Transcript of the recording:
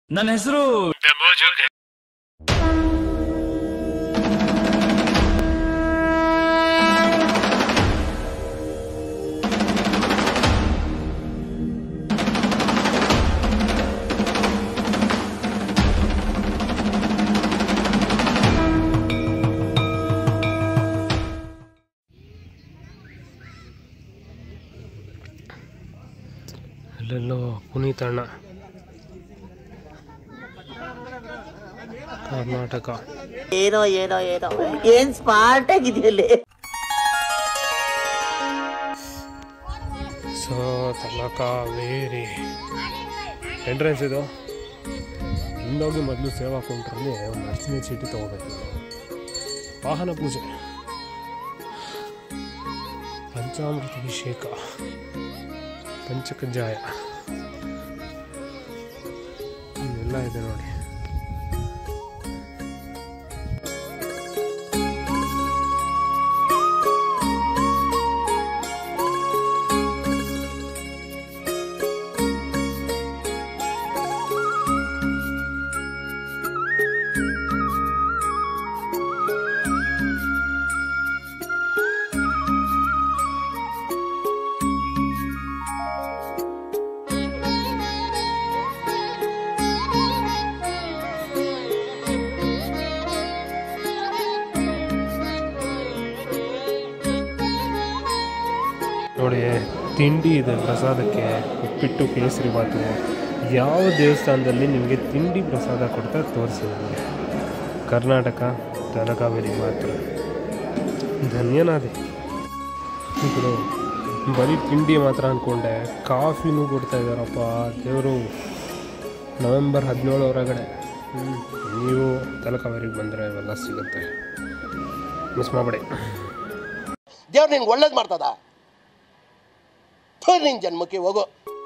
ನನ್ನ ಹೆಸರು ಅಲ್ಲೆಲ್ಲೋ ಪುನೀತ್ ಅಣ್ಣ ಕರ್ನಾಟಕ ಏನೋ ಏನೋ ಏನೋ ಏನ್ ಸ್ಮಾರ್ಟ್ ಆಗಿದೆಯಲ್ಲಿ ಸೊ ತಲಕಾವೇರಿ ಎಂಟ್ರೆನ್ಸ್ ಇದು ಹಿಂದೋಗಿ ಮೊದಲು ಸೇವಾ ಕೌಂಟ್ರಲ್ಲಿ ಒಂದು ಅರ್ಚನೆ ಚೀಟಿ ತೊಗೋಬೇಕು ವಾಹನ ಪೂಜೆ ಪಂಚಾಮೃತ ಅಭಿಷೇಕ ಪಂಚಕಜ್ಜಾಯ ಇಲ್ಲೆಲ್ಲ ಇದೆ ನೋಡಿ ನೋಡಿ ತಿಂಡಿ ಇದೆ ಪ್ರಸಾದಕ್ಕೆ ಉಪ್ಪಿಟ್ಟು ಕೇಸರಿ ಬಾತು ಯಾವ ದೇವಸ್ಥಾನದಲ್ಲಿ ನಿಮಗೆ ತಿಂಡಿ ಪ್ರಸಾದ ಕೊಡ್ತಾರೆ ತೋರಿಸಿ ನನಗೆ ಕರ್ನಾಟಕ ತಲಕಾವೇರಿ ಮಾತ್ರ ಧನ್ಯನಾದೆ ಇದು ಬರೀ ತಿಂಡಿ ಮಾತ್ರ ಅಂದ್ಕೊಂಡೆ ಕಾಫಿನೂ ಕೊಡ್ತಾ ಇದ್ದಾರಪ್ಪ ದೇವರು ನವೆಂಬರ್ ಹದಿನೇಳು ಹೊರಗಡೆ ಹ್ಮ್. ನೀವು ತಲಕಾವೇರಿಗೆ ಬಂದರೆ ಇವೆಲ್ಲ ಸಿಗುತ್ತೆ ಮಿಸ್ ಮಾಡಬೇಡಿ ದೇವ್ರು ನಿನ್ಗೆ ಒಳ್ಳೇದು ಮಾಡ್ತದ ಥು, ನಿನ್ ಜನ್ಮಕ್ಕೆ ಹೋಗು